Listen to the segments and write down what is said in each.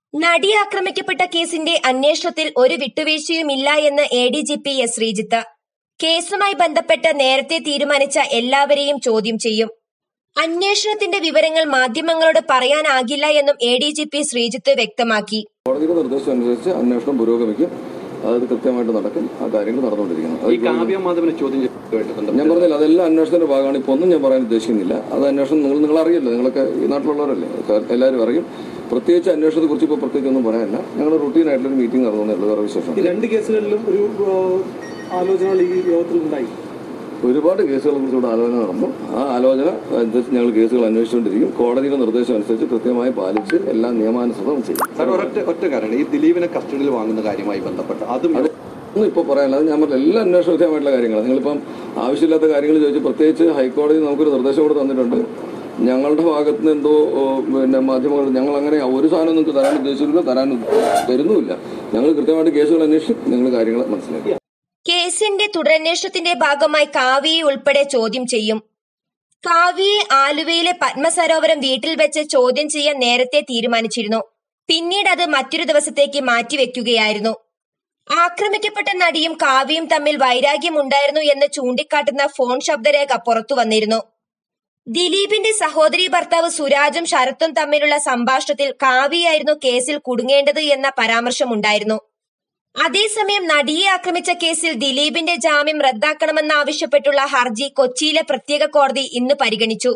നടി ആക്രമിക്കപ്പെട്ട കേസിന്റെ അന്വേഷണത്തിൽ ഒരു വിട്ടുവീഴ്ചയുമില്ല എന്ന് A D G P S Sreejith കേസുമായി ബന്ധപ്പെട്ട് നേരത്തെ തീരുമാനിച്ച എല്ലാവരെയും ചോദ്യം ചെയ്യും അന്വേഷണത്തിന്റെ വിവരങ്ങൾ മാധ്യമങ്ങളോട് പറയാനാകില്ല എന്നും A D G P Sreejith വ്യക്തമാക്കി കോടതിയുടെ നിർദ്ദേശം അനുസരിച്ച് അന്വേഷണം പുരോഗമിക്കും അത് കൃത്യമായിട്ട് നടക്കും ആ കാര്യങ്ങൾ നടന്നുകൊണ്ടിരിക്കുന്നു അത് ഈ കാവ്യ മാധവനെ ചോദ്യം ചെയ്തതുമായിട്ട് ബന്ധപ്പെട്ട് ഞാൻ പറഞ്ഞില്ല അതെല്ലാം അന്വേഷണത്തിന്റെ ഭാഗമാണ് ഇപ്പോൾ ഒന്നും ഞാൻ പറയാൻ ഉദ്ദേശിക്കുന്നില്ല അത് അന്വേഷണം നിങ്ങൾ നിങ്ങൾ അറിയില്ല നിങ്ങളൊക്കെ ഈ നാട്ടിലുള്ളവരല്ലേ ഒക്കെ എല്ലാവരും അറിയും പ്രത്യേകിച്ച് അന്വേഷണത്തെ കുറിച്ച് ഇപ്പോൾ പ്രത്യേകിച്ച് ഒന്നും പറയാനില്ല ഞങ്ങൾ റുട്ടീൻ ആയിട്ടുള്ള മീറ്റിംഗ് നടന്നുള്ളൂ വേറെ വിശേഷം ഈ രണ്ട് കേസുകളിലും ഒരു ഏഹ്, ആലോചനകൾ ഈ യോഗത്തിൽ ഉണ്ടായി ഒരുപാട് കേസുകളെ കുറിച്ച് ഇവിടെ ആലോചന നടന്നു ആ ആലോചന അനുസരിച്ച് ഞങ്ങൾ കേസുകൾ അന്വേഷിച്ചുകൊണ്ടിരിക്കും കോടതിയുടെ നിർദ്ദേശം അനുസരിച്ച് കൃത്യമായി പാലിച്ച് എല്ലാം നിയമാനുസൃതം ചെയ്യും സാർ ഒരൊറ്റ ഒറ്റ കാരണം ഈ ദിലീപിനെ കസ്റ്റഡിയിൽ വാങ്ങുന്ന കാര്യമായി ബന്ധപ്പെട്ട് അതും അത് ഒന്നും ഇപ്പോൾ പറയാനില്ല അത് ഞാൻ പറഞ്ഞ എല്ലാ അന്വേഷണ വിധേയമായിട്ടുള്ള കാര്യങ്ങളാണ് നിങ്ങളിപ്പം ആവശ്യമില്ലാത്ത കാര്യങ്ങൾ ചോദിച്ച് പ്രത്യേകിച്ച് ഹൈക്കോടതി നമുക്കൊരു നിർദ്ദേശം കൂടെ തന്നിട്ടുണ്ട് ഞങ്ങളുടെ ഭാഗത്ത് നിന്ന് എന്തോ ഓ, പിന്നെ മാധ്യമങ്ങൾ ഞങ്ങൾ അങ്ങനെ ഒരു സാധനം നിങ്ങൾക്ക് തരാൻ ഉദ്ദേശിച്ചില്ല തരാൻ തരുന്നുമില്ല ഞങ്ങൾ കൃത്യമായിട്ട് കേസുകൾ അന്വേഷിച്ച് നിങ്ങൾ കാര്യങ്ങൾ മനസ്സിലാക്കി കേസിന്റെ തുടരന്വേഷണത്തിന്റെ ഭാഗമായി കാവ്യയെ ഉൾപ്പെടെ ചോദ്യം ചെയ്യും കാവ്യയെ ആലുവയിലെ പത്മസരോവരം വീട്ടിൽ വെച്ച് ചോദ്യം ചെയ്യാൻ നേരത്തെ തീരുമാനിച്ചിരുന്നു പിന്നീട് അത് മറ്റൊരു ദിവസത്തേക്ക് മാറ്റിവെക്കുകയായിരുന്നു ആക്രമിക്കപ്പെട്ട നടിയും കാവ്യയും തമ്മിൽ വൈരാഗ്യമുണ്ടായിരുന്നു എന്ന് ചൂണ്ടിക്കാട്ടുന്ന ഫോൺ ശബ്ദരേഖ പുറത്തു വന്നിരുന്നു ദിലീപിന്റെ സഹോദരി ഭർത്താവ് സുരാജും ശരത്തും തമ്മിലുള്ള സംഭാഷണത്തിൽ കാവ്യയായിരുന്നു കേസിൽ കുടുങ്ങേണ്ടത് എന്ന പരാമർശമുണ്ടായിരുന്നു അതേസമയം നടിയെ ആക്രമിച്ച കേസിൽ ദിലീപിന്റെ ജാമ്യം റദ്ദാക്കണമെന്നാവശ്യപ്പെട്ടുള്ള ഹർജി കൊച്ചിയിലെ പ്രത്യേക കോടതി ഇന്ന് പരിഗണിച്ചു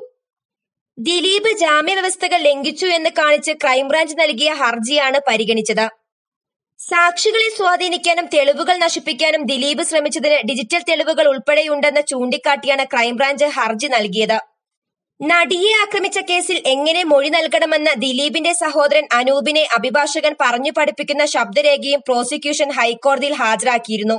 ദിലീപ് ജാമ്യവ്യവസ്ഥകൾ ലംഘിച്ചു എന്ന് കാണിച്ച് ക്രൈംബ്രാഞ്ച് നൽകിയ ഹർജിയാണ് പരിഗണിച്ചത് സാക്ഷികളെ സ്വാധീനിക്കാനും തെളിവുകൾ നശിപ്പിക്കാനും ദിലീപ് ശ്രമിച്ചതിന് ഡിജിറ്റൽ തെളിവുകൾ ഉൾപ്പെടെയുണ്ടെന്ന് ചൂണ്ടിക്കാട്ടിയാണ് ക്രൈംബ്രാഞ്ച് ഹർജി നൽകിയത് നടിയെ ആക്രമിച്ച കേസിൽ എങ്ങനെ മൊഴി നൽകണമെന്ന് ദിലീപിന്റെ സഹോദരൻ അനൂപിനെ അഭിഭാഷകൻ പറഞ്ഞു പഠിപ്പിക്കുന്ന ശബ്ദരേഖയും പ്രോസിക്യൂഷൻ ഹൈക്കോടതിയിൽ ഹാജരാക്കിയിരുന്നു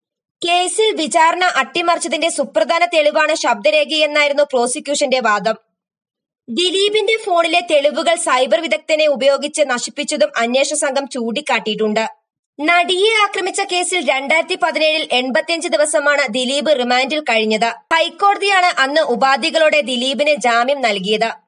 കേസിൽ വിചാരണ അട്ടിമറിച്ചതിന്റെ സുപ്രധാന തെളിവാണ് ശബ്ദരേഖയെന്നായിരുന്നു പ്രോസിക്യൂഷന്റെ വാദം ദിലീപിന്റെ ഫോണിലെ തെളിവുകൾ സൈബർ വിദഗ്ധനെ ഉപയോഗിച്ച് നശിപ്പിച്ചതും അന്വേഷണ സംഘം ചൂണ്ടിക്കാട്ടിയിട്ടുണ്ട് നടിയെ ആക്രമിച്ച കേസിൽ രണ്ടായിരത്തി പതിനേഴിൽ എൺപത്തിയഞ്ച് ദിവസമാണ് ദിലീപ് റിമാൻഡിൽ കഴിഞ്ഞത് ഹൈക്കോടതിയാണ് അന്ന് ഉപാധികളോടെ ദിലീപിന് ജാമ്യം നൽകിയത്